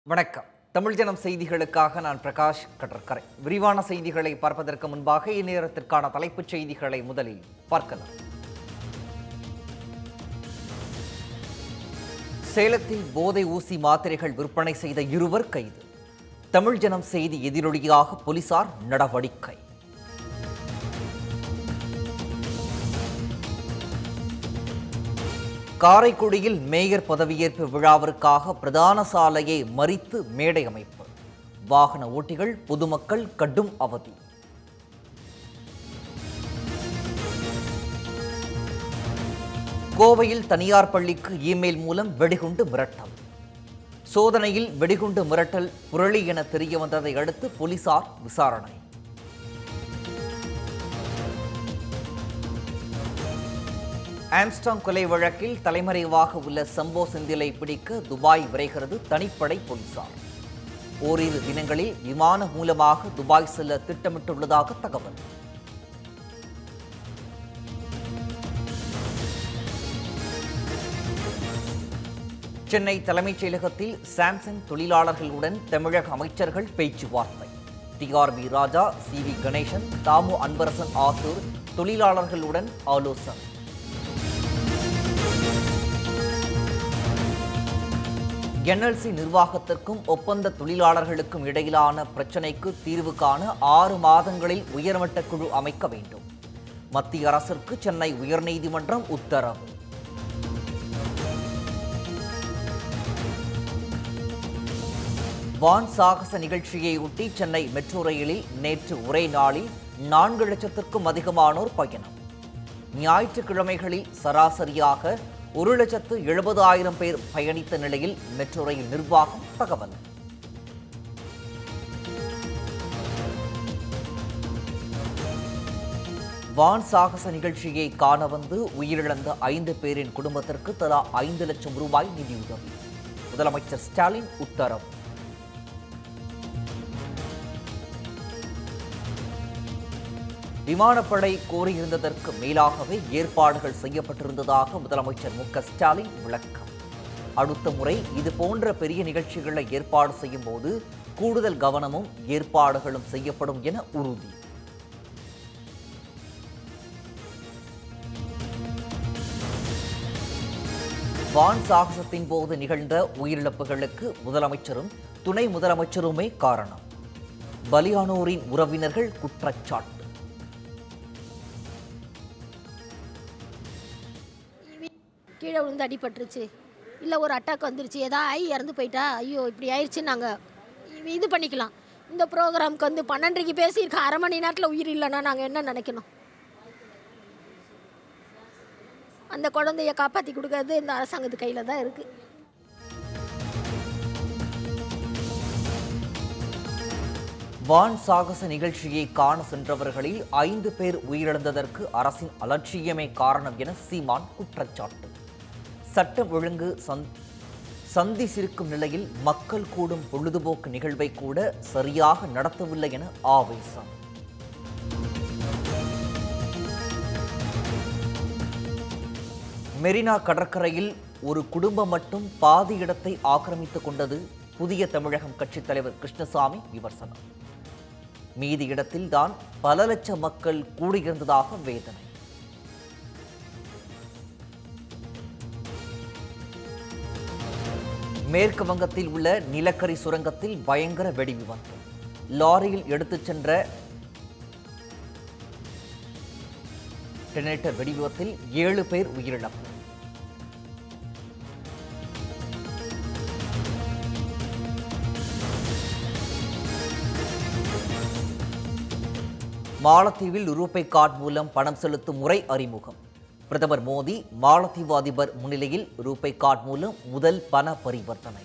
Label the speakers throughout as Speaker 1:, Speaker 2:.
Speaker 1: வணக்கம் தமிழ் ஜனம் செய்திகளுக்காக நான் பிரகாஷ் கடற்கரை விரிவான செய்திகளை பார்ப்பதற்கு முன்பாக இந்நேரத்திற்கான தலைப்புச் செய்திகளை முதலில் பார்க்கலாம் சேலத்தில் போதை ஊசி மாத்திரைகள் விற்பனை செய்த இருவர் கைது தமிழ் ஜனம் செய்தி எதிரொலியாக போலீசார் நடவடிக்கை காரைக்குடியில் மேயர் பதவியேற்பு விழாவிற்காக பிரதான சாலையை மறித்து மேடை அமைப்பு வாகன ஓட்டிகள் பொதுமக்கள் கடும் அவதி கோவையில் தனியார் பள்ளிக்கு இமெயில் மூலம் வெடிகுண்டு மிரட்டல் சோதனையில் வெடிகுண்டு மிரட்டல் புரளி என தெரிய வந்ததை அடுத்து போலீசார் விசாரணை ஆம்ஸ்டாங் கொலை வழக்கில் தலைமறைவாக உள்ள சம்போ செந்திலை பிடிக்க துபாய் விரைகிறது தனிப்படை போலீசார் ஓரிரு தினங்களில் விமானம் மூலமாக துபாய் செல்ல திட்டமிட்டுள்ளதாக தகவல் சென்னை தலைமைச் செயலகத்தில் சாம்சங் தொழிலாளர்களுடன் தமிழக அமைச்சர்கள் பேச்சுவார்த்தை TRB Raja C V Ganesan Thamu Anbarasan ஆகியோர் தொழிலாளர்களுடன் ஆலோசனை என்எல்சி நிர்வாகத்திற்கும் ஒப்பந்த தொழிலாளர்களுக்கும் இடையிலான பிரச்சினைக்கு தீர்வு காண ஆறு மாதங்களில் உயர்மட்ட குழு அமைக்க வேண்டும் மத்திய அரசிற்கு சென்னை உயர்நீதிமன்றம் உத்தரவு வான் சாகச நிகழ்ச்சியை ஒட்டி சென்னை மெட்ரோ ரயிலில் நேற்று ஒரே நாளில் நான்கு லட்சத்திற்கும் அதிகமானோர் பயணம் ஞாயிற்றுக்கிழமைகளில் சராசரியாக ஒரு லட்சத்து எழுபதாயிரம் பேர் பயணித்த நிலையில் மெட்ரோ ரயில் நிர்வாகம் தகவல் வான் சாகச நிகழ்ச்சியை காண வந்து உயிரிழந்த ஐந்து பேரின் குடும்பத்திற்கு தலா ஐந்து லட்சம் ரூபாய் நிதியுதவி முதலமைச்சர் ஸ்டாலின் உத்தரவு விமானப்படை கோரியிருந்ததற்கு மேலாகவே ஏற்பாடுகள் செய்யப்பட்டிருந்ததாக முதலமைச்சர் மு க ஸ்டாலின் விளக்கம் அடுத்த முறை இது போன்ற பெரிய நிகழ்ச்சிகளை ஏற்பாடு செய்யும் போது கூடுதல் கவனமும் ஏற்பாடுகளும் செய்யப்படும் என உறுதி வான் சாகசத்தின் போது நிகழ்ந்த உயிரிழப்புகளுக்கு முதலமைச்சரும் துணை முதலமைச்சருமே காரணம் பலியானோரின் உறவினர்கள் குற்றச்சாட்டு
Speaker 2: கீழே விழுந்து அடிபட்டுருச்சு இல்லை ஒரு அட்டாக் வந்துருச்சு ஏதா ஆகி இறந்து போயிட்டா ஐயோ இப்படி ஆயிடுச்சு நாங்கள் இது பண்ணிக்கலாம் இந்த ப்ரோக்ராம்க்கு வந்து பன்னெண்டரைக்கு பேசியிருக்க அரை மணி நேரத்தில் உயிர் இல்லைன்னா நாங்கள் என்ன நினைக்கணும் அந்த குழந்தைய காப்பாற்றி கொடுக்கறது இந்த அரசாங்கத்து கையில் தான் இருக்குது
Speaker 1: வான் சாகச நிகழ்ச்சியை காண சென்றவர்களில் ஐந்து பேர் உயிரிழந்ததற்கு அரசின் அலட்சியமே காரணம் என சீமான் குற்றச்சாட்டு சட்டம் ஒழுங்கு சந் சந்தி சிரிக்கும் நிலையில் மக்கள் கூடும் பொழுதுபோக்கு நிகழ்வை கூட சரியாக நடத்தவில்லை என ஆவேசம் மெரினா கடற்கரையில் ஒரு குடும்பம் மட்டும் பாதி இடத்தை ஆக்கிரமித்துக் கொண்டது புதிய தமிழகம் கட்சித் தலைவர் கிருஷ்ணசாமி விமர்சனம் மீதி இடத்தில் தான் பல லட்சம் மக்கள் கூடியிருந்ததாக வேதனை மேற்கு வங்கத்தில் உள்ள நிலக்கரி சுரங்கத்தில் பயங்கர வெடி விபத்து லாரியில் எடுத்துச் சென்ற டெனேட்டர் வெடி விபத்தில் ஏழு பேர் உயிரிழப்பு மாலத்தீவில் ரூபே கார்டு மூலம் பணம் செலுத்தும் முறை அறிமுகம் பிரதமர் மோடி மாலத்தீவு அதிபர் முன்னிலையில் ரூபே கார்டு மூலம் முதல் பண பரிவர்த்தனை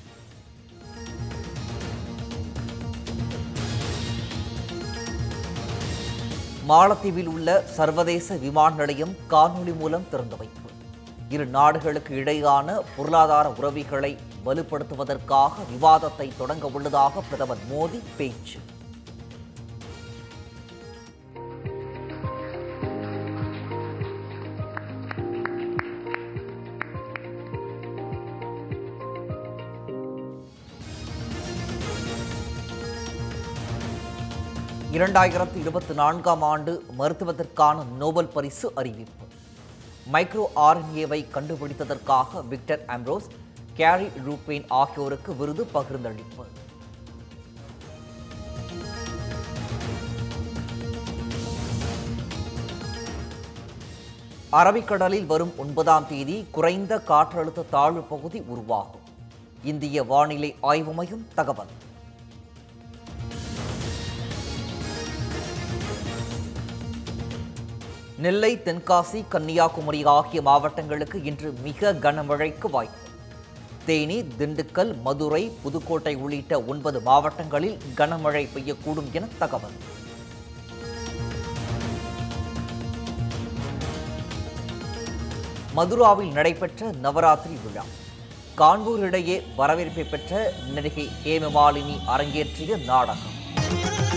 Speaker 1: மாலத்தீவில் உள்ள சர்வதேச விமான நிலையம் காணொலி மூலம் திறந்து வைப்பு இரு நாடுகளுக்கு இடையான பொருளாதார உறவுகளை வலுப்படுத்துவதற்காக விவாதத்தை தொடங்க உள்ளதாக பிரதமர் மோடி பேச்சு இரண்டாயிரத்து இருபத்தி நான்காம் ஆண்டு மருத்துவத்திற்கான நோபல் பரிசு அறிவிப்பு மைக்ரோ ஆர்என்ஏவை கண்டுபிடித்ததற்காக விக்டர் ஆம்ரோஸ் கேரி ரூபேன் ஆகியோருக்கு விருது பகிர்ந்தளிப்பு அரபிக்கடலில் வரும் ஒன்பதாம் தேதி குறைந்த காற்றழுத்த தாழ்வு பகுதி உருவாகும் இந்திய வானிலை ஆய்வு மையம் தகவல் நெல்லை தென்காசி கன்னியாகுமரி ஆகிய மாவட்டங்களுக்கு இன்று மிக கனமழைக்கு வாய்ப்பு தேனி திண்டுக்கல் மதுரை புதுக்கோட்டை உள்ளிட்ட ஒன்பது மாவட்டங்களில் கனமழை பெய்யக்கூடும் என தகவல் மதுராவில் நடைபெற்ற நவராத்திரி விழா கான்பூர் இடையே வரவேற்பை பெற்ற நடிகை ஹேமமாலினி அரங்கேற்றிய நாடகம்